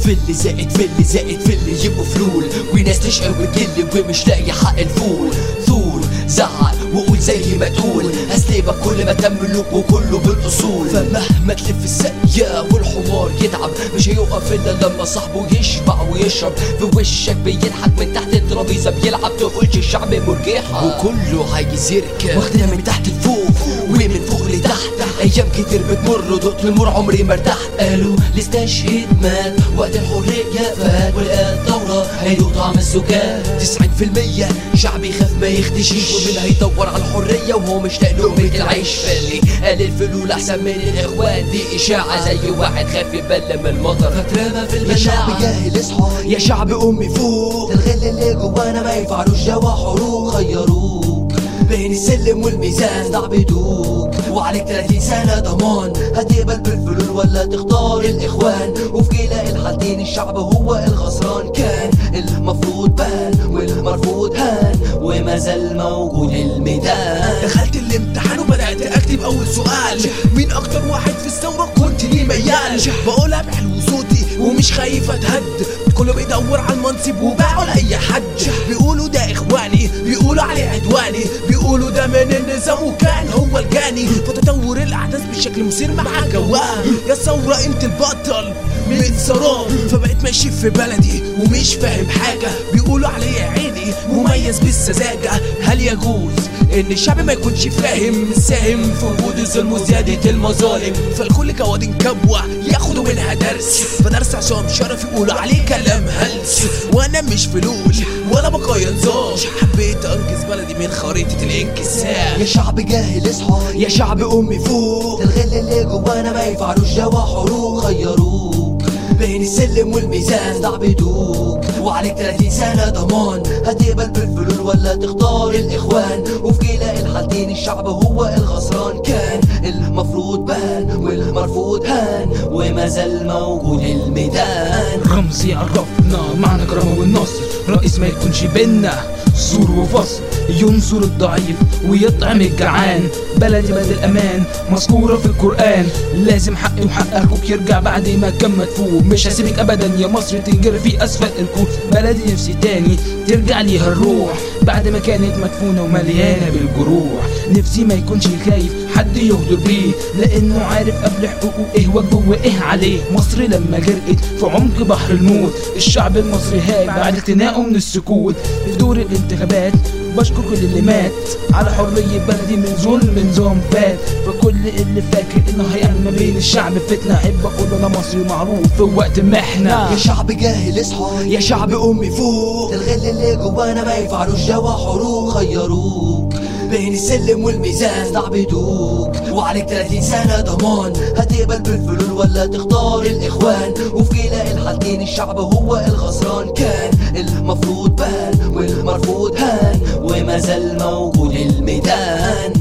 فل زائد فل زائد فل يبقوا فلول وناس تشقى وتجل ومش لاقي حق الفول ثور زعل وقول زي ما تقول هسلبك كل ما تملك وكله بالاصول فمهما تلف السقيا والحمار يتعب مش هيقف الا لما صاحبه يشبع ويشرب في وشك بيضحك من تحت الترابيزه بيلعب تقولش الشعب مرجحه وكله عايز يركب واخدنا من تحت لفوق ومن فوق لتحت ايام كتير بتمر ودقت المر عمري ما ارتحت قالوا الاستشهاد مات وقت الحريه فات والان ثوره هيدوق طعم السكات 90% شعب يخاف ما يختشيش ومن هيدور على الحريه وهو مشتاق لقمه العيش فاللي قال الفلول احسن من الاخوان دي اشاعه زي واحد خاف يبلم المطر فترمى في يا شعب المشاعر جاهل اصحى يا شعب امي فوق الغل اللي جوانا ما ينفعلوش جوا حروق خيروك بين السلم والميزان استعبدوك وعليك 30 سنه ضمان هتقبل بالفلول ولا تختار الاخوان وفي كلا الحالتين الشعب هو الخسران كان المفروض بان والمرفوض هان وما زال موجود الميدان دخلت الامتحان وبدأت أكتب أول سؤال مين أكتر واحد في الثورة كنت ليه ميال بقولها بحلو صوتي ومش خايف أتهد كله بيدور على المنصب وباعوا لأي حد بيقولوا ده إخواني بيقولوا عليه عدواني بيقولوا ده من النظام وكان هو الجاني فتطور الأحداث بشكل مثير مع جواه يا ثورة أنت البطل من سراب فبقيت ماشي في بلدي ومش فاهم حاجة بيقولوا عليا عيني مميز بالسذاجة هل يجوز ان الشعب ما يكونش فاهم ساهم في وجود الظلم وزيادة المظالم فالكل كوادين كبوة ياخدوا منها درس فدرس عصام شرف يقولوا عليه كلام هلس وانا مش فلول ولا بقايا نظام حبيت انقذ بلدي من خريطة الانكسار يا شعب جاهل اصحى يا شعب امي فوق الغل اللي جوانا ما ينفعلوش جوا حروق خيروك بين السلم والميزان استعبدوك وعليك 30 سنه ضمان هتقبل بالفلول ولا تختار الاخوان وفي كلا الحالتين الشعب هو الخسران كان المفروض بان والمرفوض هان وما زال موجود الميدان رمزي عرفنا معنى كرامة والنصر رئيس ما يكونش بينا سور وفصل ينصر الضعيف ويطعم الجعان بلدي بلد الأمان مذكورة في القرآن لازم حقي وحق أخوك يرجع بعد ما كان مدفون مش هسيبك أبدا يا مصر تنجر في أسفل الكون بلدي نفسي تاني ترجع ليها الروح بعد ما كانت مدفونة ومليانة بالجروح نفسي ما يكونش خايف حد يغدر بيه لانه عارف قبل حقوقه ايه واجبه وايه عليه مصر لما غرقت في عمق بحر الموت الشعب المصري هاج بعد اختناقه من السكوت في دور الانتخابات بشكر كل اللي مات على حرية بلدي من ظلم نظام فات فكل اللي فاكر انه هيعمل ما بين الشعب فتنة احب اقول انا مصري معروف في وقت محنة يا شعب جاهل اصحى يا شعب امي فوق الغل اللي جوانا ما ينفعلوش جوا حروق خيروك بين السلم والميزان استعبدوك وعليك 30 سنه ضمان هتقبل بالفلول ولا تختار الاخوان وفي كلا الحالتين الشعب هو الخسران كان المفروض بان والمرفوض هان وما زال موجود الميدان